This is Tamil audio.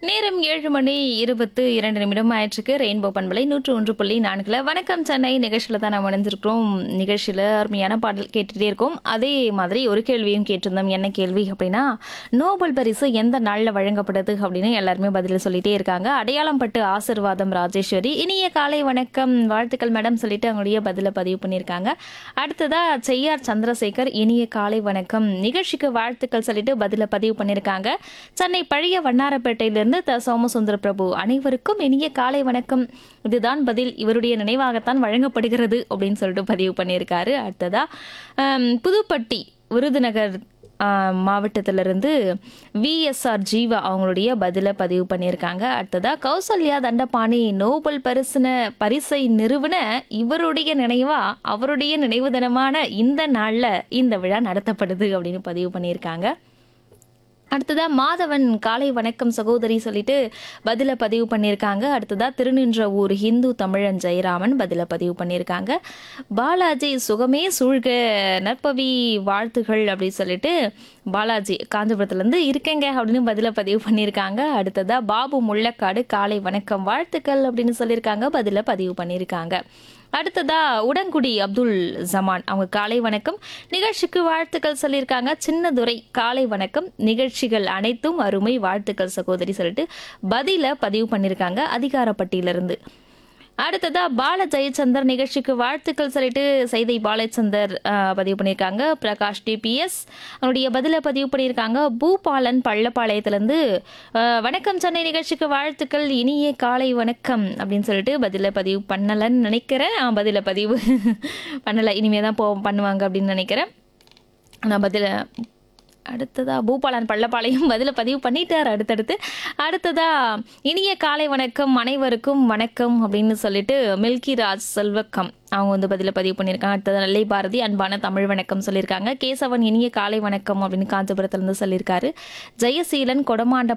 நேரம் ஏழு மணி இருபத்து இரண்டு நிமிடம் ஆயிற்றுக்கு ரெயின்போ பண்பலை நூற்று ஒன்று புள்ளி நான்குல வணக்கம் சென்னை நிகழ்ச்சியில் தான் நாம் இணைஞ்சிருக்கிறோம் நிகழ்ச்சியில் அருமையான பாடல் கேட்டுகிட்டே இருக்கோம் அதே மாதிரி ஒரு கேள்வியும் கேட்டிருந்தோம் என்ன கேள்வி அப்படின்னா நோபல் பரிசு எந்த நாளில் வழங்கப்படுது அப்படின்னு எல்லாருமே பதில் சொல்லிட்டே இருக்காங்க அடையாளம் பட்டு ஆசிர்வாதம் ராஜேஸ்வரி இனிய காலை வணக்கம் வாழ்த்துக்கள் மேடம் சொல்லிட்டு அவங்களுடைய பதிலை பதிவு பண்ணியிருக்காங்க அடுத்ததா செய்யார் சந்திரசேகர் இனிய காலை வணக்கம் நிகழ்ச்சிக்கு வாழ்த்துக்கள் சொல்லிட்டு பதில பதிவு பண்ணியிருக்காங்க சென்னை பழைய வண்ணாரப்பேட்டையிலிருந்து த சோமசுந்தர பிரபு அனைவருக்கும் இனிய காலை வணக்கம் இதுதான் பதில் இவருடைய நினைவாகத்தான் வழங்கப்படுகிறது அப்படின்னு சொல்லிட்டு பதிவு பண்ணியிருக்காரு அடுத்ததா ஆம், புதுப்பட்டி விருதுநகர் ஆஹ், மாவட்டத்திலிருந்து விஎஸ்ஆர் ஜீவா அவங்களுடைய பதிலை பதிவு பண்ணியிருக்காங்க அடுத்ததா கௌசல்யா தண்டபாணி நோபல் பரிசுன பரிசை நிறுவன இவருடைய நினைவா அவருடைய நினைவு தினமான இந்த நாள்ல இந்த விழா நடத்தப்படுது அப்படின்னு பதிவு பண்ணியிருக்காங்க அடுத்ததா மாதவன் காலை வணக்கம் சகோதரி சொல்லிட்டு பதில பதிவு பண்ணியிருக்காங்க அடுத்ததா திருநின்ற ஊர் ஹிந்து தமிழன் ஜெயராமன் பதில பதிவு பண்ணியிருக்காங்க பாலாஜி சுகமே சூழ்க நற்பவி வாழ்த்துகள் அப்படின்னு சொல்லிட்டு பாலாஜி காஞ்சிபுரத்துலேருந்து இருக்கேங்க அப்படின்னு பதில பதிவு பண்ணியிருக்காங்க அடுத்ததா பாபு முள்ளக்காடு காலை வணக்கம் வாழ்த்துக்கள் அப்படின்னு சொல்லியிருக்காங்க பதில பதிவு பண்ணியிருக்காங்க அடுத்ததா உடன்குடி அப்துல் ஜமான் அவங்க காலை வணக்கம் நிகழ்ச்சிக்கு வாழ்த்துக்கள் சொல்லியிருக்காங்க சின்னதுரை காலை வணக்கம் நிகழ்ச்சிகள் அனைத்தும் அருமை வாழ்த்துக்கள் சகோதரி சொல்லிட்டு பதில பதிவு பண்ணியிருக்காங்க அதிகாரப்பட்டியிலிருந்து அடுத்ததா பால ஜெயச்சந்தர் நிகழ்ச்சிக்கு வாழ்த்துக்கள் சொல்லிட்டு செய்தி பாலச்சந்தர் ஆஹ், பதிவு பண்ணியிருக்காங்க பிரகாஷ் டிபிஎஸ் அவருடைய பதில பதிவு பண்ணியிருக்காங்க பூபாலன் பள்ளப்பாளையத்திலேருந்து ஆஹ், வணக்கம் சென்னை நிகழ்ச்சிக்கு வாழ்த்துக்கள் இனிய காலை வணக்கம் அப்படின்னு சொல்லிட்டு பதில பதிவு பண்ணலைன்னு நினைக்கிறேன் ஆ, பதில பதிவு பண்ணலை இனிமே தான் போ பண்ணுவாங்க அப்படின்னு நினைக்கிறேன் நான் பதில அடுத்ததா பூபாலன் பள்ளப்பாளையம் பதில பதிவு பண்ணிட்டார் அடுத்தடுத்து அடுத்ததா இனிய காலை வணக்கம் அனைவருக்கும் வணக்கம் அப்படின்னு சொல்லிட்டு மில்கி ராஜ் செல்வக்கம் அவங்க வந்து பதில பதிவு பண்ணியிருக்காங்க அடுத்தது நல்லை பாரதி அன்பான தமிழ் வணக்கம் சொல்லியிருக்காங்க கேசவன் இனிய காலை வணக்கம் அப்படின்னு காஞ்சிபுரத்துலேருந்து சொல்லியிருக்காரு ஜெயசீலன் கொடமாண்ட